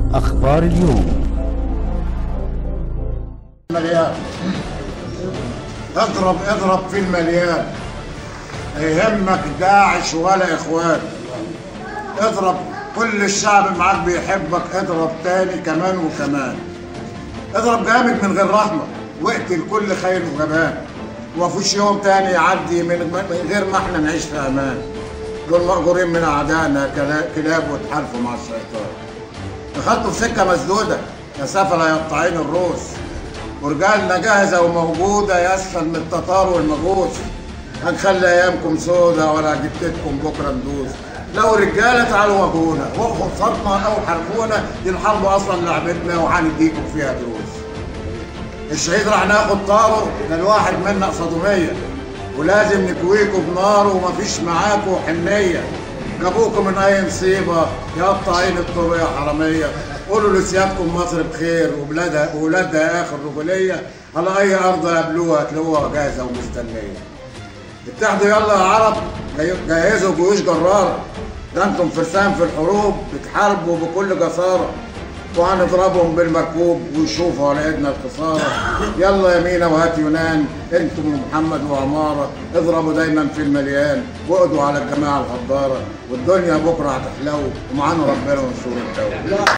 أخبار اليوم مليان اضرب اضرب في المليان يهمك داعش ولا اخوان اضرب كل الشعب معاك بيحبك اضرب تاني كمان وكمان اضرب جامد من غير رحمه واقتل كل خير وجبان ومفيش يوم تاني يعدي من من غير ما احنا نعيش في امان دول مأجورين من اعدائنا كلا- كلاب وتحالفوا مع الشيطان دخلتوا في سكه مسدوده يا سفله يا قطاعين الروس ورجالنا جاهزه وموجوده يسفل من التتار والمجوس هنخلي ايامكم سودة ولا جدتكم بكره ندوس لو رجاله تعالوا واجهونا وقفوا صرفنا او حاربونا دي الحرب اصلا لعبتنا وهنديكم فيها دروس الشهيد راح ناخد طاره ده الواحد منا قصاده مية ولازم نكويكوا بنار ومفيش معاكوا حنية جابوكوا من أي مصيبة يا قطاعين الطرق يا حرامية قولوا لسيادكم مصر بخير وبلادها وولادها آخر رجولية على أي أرض قابلوها تلاقوها جاهزة ومستنية اتحدوا يلا يا عرب جي- جهزوا جيوش جرارة ده انتم فرسان في الحروب بتحاربوا بكل جسارة وهنضربهم بالمركوب ويشوفوا على ايدنا الخسارة يلا يمينة وهات يونان انتم ومحمد وعمارة اضربوا دايما في المليان واقضوا على الجماعة الغدارة والدنيا بكرة هتحلو ومعانا ربنا ونصور الدولة